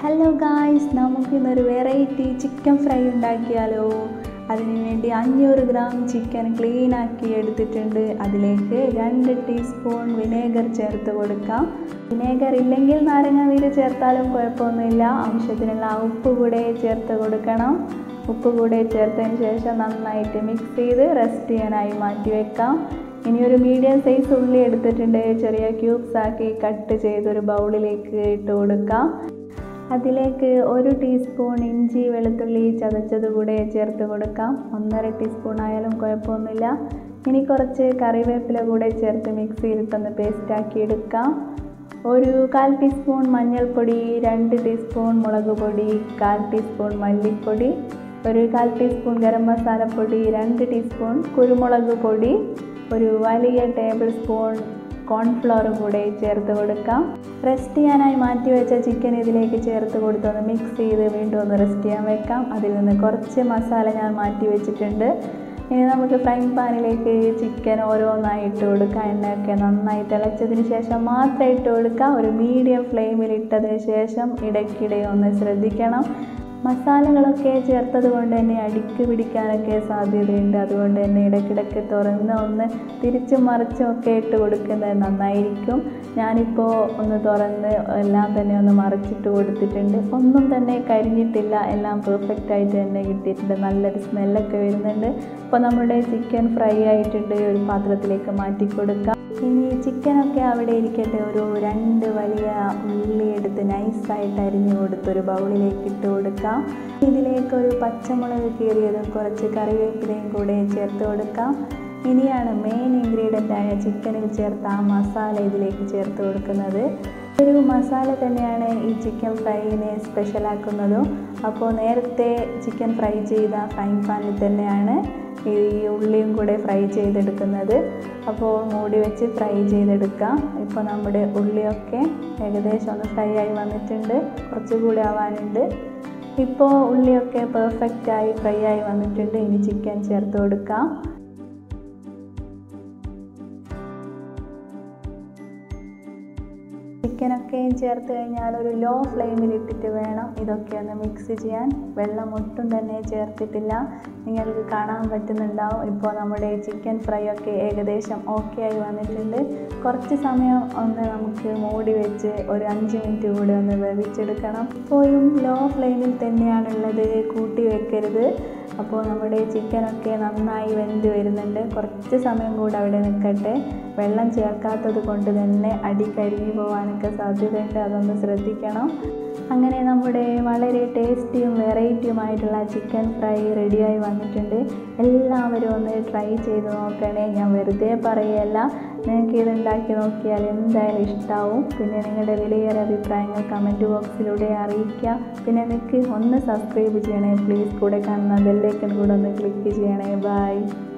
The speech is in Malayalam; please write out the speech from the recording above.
ഹലോ ഗായ്സ് നമുക്കിന്നൊരു വെറൈറ്റി ചിക്കൻ ഫ്രൈ ഉണ്ടാക്കിയാലോ അതിന് വേണ്ടി അഞ്ഞൂറ് ഗ്രാം ചിക്കൻ ക്ലീൻ ആക്കി എടുത്തിട്ടുണ്ട് അതിലേക്ക് രണ്ട് ടീസ്പൂൺ വിനേഗർ ചേർത്ത് കൊടുക്കാം വിനേഗർ ഇല്ലെങ്കിൽ നാരങ്ങ നീര് ചേർത്താലും കുഴപ്പമൊന്നുമില്ല ആവശ്യത്തിനുള്ള ഉപ്പ് കൂടെ ചേർത്ത് കൊടുക്കണം ഉപ്പ് കൂടെ ചേർത്തതിന് ശേഷം നന്നായിട്ട് മിക്സ് ചെയ്ത് റെസ്റ്റ് ചെയ്യാനായി മാറ്റി വെക്കാം ഇനി ഒരു മീഡിയം സൈസ് ഉള്ളി എടുത്തിട്ടുണ്ട് ചെറിയ ക്യൂബ്സ് ആക്കി കട്ട് ചെയ്തൊരു ബൗളിലേക്ക് ഇട്ട് കൊടുക്കാം അതിലേക്ക് ഒരു ടീസ്പൂൺ ഇഞ്ചി വെളുത്തുള്ളി ചതച്ചത് കൂടെ ചേർത്ത് കൊടുക്കാം ഒന്നര ടീസ്പൂൺ ആയാലും കുഴപ്പമൊന്നുമില്ല ഇനി കുറച്ച് കറിവേപ്പില കൂടെ ചേർത്ത് മിക്സിയിലിട്ടൊന്ന് പേസ്റ്റാക്കി എടുക്കാം ഒരു കാൽ ടീസ്പൂൺ മഞ്ഞൾപ്പൊടി രണ്ട് ടീസ്പൂൺ മുളക് പൊടി കാൽ ടീസ്പൂൺ മല്ലിപ്പൊടി ഒരു കാൽ ടീസ്പൂൺ ഗരം മസാലപ്പൊടി രണ്ട് ടീസ്പൂൺ കുരുമുളക് പൊടി ഒരു വലിയ ടേബിൾ സ്പൂൺ കോൺഫ്ലോർ കൂടെ ചേർത്ത് കൊടുക്കാം റെസ്റ്റ് ചെയ്യാനായി മാറ്റി വെച്ച ചിക്കൻ ഇതിലേക്ക് ചേർത്ത് കൊടുത്തൊന്ന് മിക്സ് ചെയ്ത് വീണ്ടും ഒന്ന് റെസ്റ്റ് ചെയ്യാൻ വെക്കാം അതിൽ നിന്ന് കുറച്ച് മസാല ഞാൻ മാറ്റി വെച്ചിട്ടുണ്ട് ഇനി നമുക്ക് ഫ്രൈ പാനിലേക്ക് ചിക്കൻ ഓരോന്നായി ഇട്ട് കൊടുക്കാം എണ്ണയൊക്കെ നന്നായി തിളച്ചതിന് ശേഷം മാത്രം ഇട്ട് കൊടുക്കാം ഒരു മീഡിയം ഫ്ലെയിമിൽ ഇട്ടതിന് ശേഷം ഇടയ്ക്കിടെ ഒന്ന് ശ്രദ്ധിക്കണം മസാലകളൊക്കെ ചേർത്തത് കൊണ്ട് തന്നെ അടിക്ക് പിടിക്കാനൊക്കെ സാധ്യതയുണ്ട് അതുകൊണ്ട് തന്നെ ഇടയ്ക്കിടയ്ക്ക് തുറന്ന് ഒന്ന് തിരിച്ചും മറിച്ചും ഒക്കെ ഇട്ട് കൊടുക്കുന്നത് നന്നായിരിക്കും ഞാനിപ്പോൾ ഒന്ന് തുറന്ന് എല്ലാം തന്നെ ഒന്ന് മറിച്ചിട്ട് കൊടുത്തിട്ടുണ്ട് ഒന്നും തന്നെ കരിഞ്ഞിട്ടില്ല എല്ലാം പെർഫെക്റ്റ് ആയിട്ട് തന്നെ കിട്ടിയിട്ടുണ്ട് നല്ലൊരു സ്മെല്ലൊക്കെ വരുന്നുണ്ട് അപ്പോൾ നമ്മുടെ ചിക്കൻ ഫ്രൈ ആയിട്ടുണ്ട് ഒരു പാത്രത്തിലേക്ക് മാറ്റി കൊടുക്കാം ഇനി ചിക്കനൊക്കെ അവിടെ ഇരിക്കട്ടെ ഒരു രണ്ട് വലിയ ഉള്ളി എടുത്ത് നൈസായിട്ട് അരിഞ്ഞു കൊടുത്തൊരു ബൗളിലേക്ക് ഇട്ട് കൊടുക്കാം ഇതിലേക്ക് ഒരു പച്ചമുളക് കീറിയതും കുറച്ച് കറിവേപ്പിലയും കൂടെ ചേർത്ത് കൊടുക്കാം ഇനിയാണ് മെയിൻ ഇൻഗ്രീഡിയൻ്റ് ആയ ചിക്കനിൽ ചേർത്ത ആ മസാല ഇതിലേക്ക് ചേർത്ത് കൊടുക്കുന്നത് ഒരു മസാല തന്നെയാണ് ഈ ചിക്കൻ ഫ്രൈനെ സ്പെഷ്യലാക്കുന്നതും അപ്പോൾ നേരത്തെ ചിക്കൻ ഫ്രൈ ചെയ്ത ഫ്രൈ പാനിൽ തന്നെയാണ് ഈ ഉള്ളിയും കൂടെ ഫ്രൈ ചെയ്തെടുക്കുന്നത് അപ്പോൾ മൂടി വെച്ച് ഫ്രൈ ചെയ്തെടുക്കാം ഇപ്പോൾ നമ്മുടെ ഉള്ളിയൊക്കെ ഏകദേശം ഒന്ന് ഫ്രൈ ആയി വന്നിട്ടുണ്ട് കുറച്ചുകൂടി ആവാനുണ്ട് ഇപ്പോൾ ഉള്ളിയൊക്കെ പെർഫെക്റ്റായി ഫ്രൈ ആയി വന്നിട്ടുണ്ട് ഇനി ചിക്കൻ ചേർത്ത് കൊടുക്കാം ചിക്കനൊക്കെയും ചേർത്ത് കഴിഞ്ഞാൽ ഒരു ലോ ഫ്ലെയിമിൽ ഇട്ടിട്ട് വേണം ഇതൊക്കെ ഒന്ന് മിക്സ് ചെയ്യാൻ വെള്ളം ഒട്ടും തന്നെ ചേർത്തിട്ടില്ല നിങ്ങൾക്ക് കാണാൻ പറ്റുന്നുണ്ടാവും ഇപ്പോൾ നമ്മുടെ ചിക്കൻ ഫ്രൈ ഒക്കെ ഏകദേശം ഓക്കെ ആയി വന്നിട്ടുണ്ട് കുറച്ച് സമയം ഒന്ന് നമുക്ക് മൂടി വെച്ച് ഒരു അഞ്ച് മിനിറ്റ് കൂടി ഒന്ന് വേവിച്ചെടുക്കണം ഇപ്പോഴും ലോ ഫ്ലെയിമിൽ തന്നെയാണുള്ളത് കൂട്ടി വെക്കരുത് അപ്പോൾ നമ്മുടെ ചിക്കനൊക്കെ നന്നായി വെന്ത് വരുന്നുണ്ട് കുറച്ച് സമയം കൂടെ അവിടെ നിൽക്കട്ടെ വെള്ളം ചേർക്കാത്തത് കൊണ്ട് തന്നെ അടി കരിഞ്ഞു പോകാനൊക്കെ സാധ്യതയുണ്ട് അതൊന്ന് ശ്രദ്ധിക്കണം അങ്ങനെ നമ്മുടെ വളരെ ടേസ്റ്റിയും വെറൈറ്റിയുമായിട്ടുള്ള ചിക്കൻ ഫ്രൈ റെഡിയായി വന്നിട്ടുണ്ട് എല്ലാവരും ഒന്ന് ട്രൈ ചെയ്ത് നോക്കണേ ഞാൻ വെറുതെ പറയുകയല്ല നിങ്ങൾക്ക് ഇത് ഉണ്ടാക്കി നോക്കിയാൽ എന്തായാലും ഇഷ്ടമാവും പിന്നെ നിങ്ങളുടെ വിലയേറെ അഭിപ്രായങ്ങൾ കമൻറ്റ് ബോക്സിലൂടെ അറിയിക്കുക പിന്നെ നിങ്ങൾക്ക് ഒന്ന് സബ്സ്ക്രൈബ് ചെയ്യണേ പ്ലീസ് കൂടെ കാണുന്ന ബെല്ലൈക്കൺ കൂടെ ഒന്ന് ക്ലിക്ക് ചെയ്യണേ ബൈ